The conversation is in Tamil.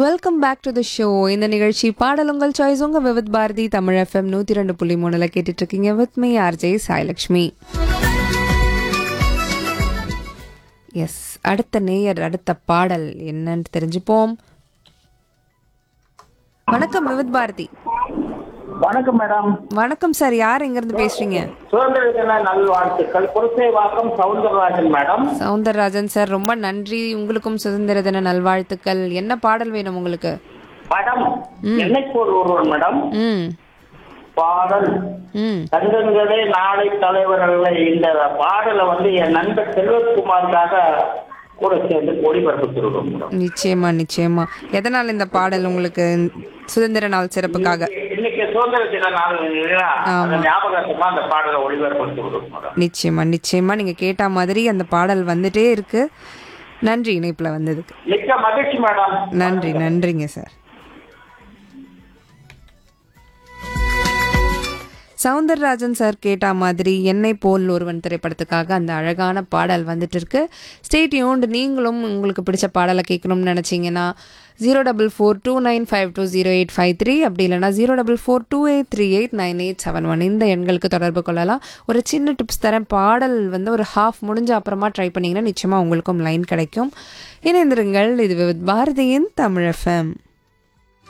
Welcome back to the show இந்த நிகழ்ச்சி பாடல் உங்கள் சாய்ஸ் உங்க விவித் பாரதி தமிழ் எஃப்எம் நூத்தி ரெண்டு புள்ளி மூணுல கேட்டுட்டு இருக்கீங்க with me RJ Sailakshmi yes அடுத்த நேயர் அடுத்த பாடல் என்னன்னு தெரிஞ்சுப்போம் வணக்கம் விவித் பாரதி வணக்கம் மேடம் வணக்கம் சார் யார் எங்க இருந்து பேசுறீங்க சுதந்திர தின நல்வாழ்த்துக்கள் புரசேவாக்கம் சவுந்தரராஜன் மேடம் சவுந்தரராஜன் சார் ரொம்ப நன்றி உங்களுக்கும் சுதந்திர தின நல்வாழ்த்துக்கள் என்ன பாடல் வேணும் உங்களுக்கு மேடம் என்னைக்கு ஒரு ஒருவர் மேடம் ம் பாடல் ம் தங்கங்களே நாளை தலைவர்கள் இந்த பாடலை வந்து என் நண்பர் செல்வகுமாருக்காக கூட சேர்ந்து ஒளிபரப்புத்திருக்கோம் மேடம் நிச்சயமா நிச்சயமா எதனால் இந்த பாடல் உங்களுக்கு சுதந்திர நாள் சிறப்புக்காக இன்னைக்கு சுதந்திர தின நாள் இல்லையா? அந்த ஞாபகத்துமா அந்த பாடலை ஒளிபரப்புத்திருக்கோம் மேடம் நிச்சயமா நிச்சயமா நீங்க கேட்ட மாதிரி அந்த பாடல் வந்துட்டே இருக்கு நன்றி இணைப்புல வந்ததுக்கு மிக்க மகிழ்ச்சி மேடம் நன்றி நன்றிங்க சார் சவுந்தரராஜன் சார் கேட்ட மாதிரி என்னை போல் ஒருவன் திரைப்படத்துக்காக அந்த அழகான பாடல் வந்துட்டு இருக்கு ஸ்டேட் யூண்ட் நீங்களும் உங்களுக்கு பிடிச்ச பாடலை கேட்கணும்னு நினச்சிங்கன்னா zero double four two nine five two zero eight five three அப்படி இல்லைனா zero double four two eight three eight nine eight seven one இந்த எண்களுக்கு தொடர்பு கொள்ளலாம் ஒரு சின்ன டிப்ஸ் தரேன் பாடல் வந்து ஒரு ஹாஃப் முடிஞ்ச அப்புறமா ட்ரை பண்ணிங்கன்னா நிச்சயமாக உங்களுக்கும் லைன் கிடைக்கும் இணைந்திருங்கள் இது வித் பாரதியின் தமிழ் எஃப்எம்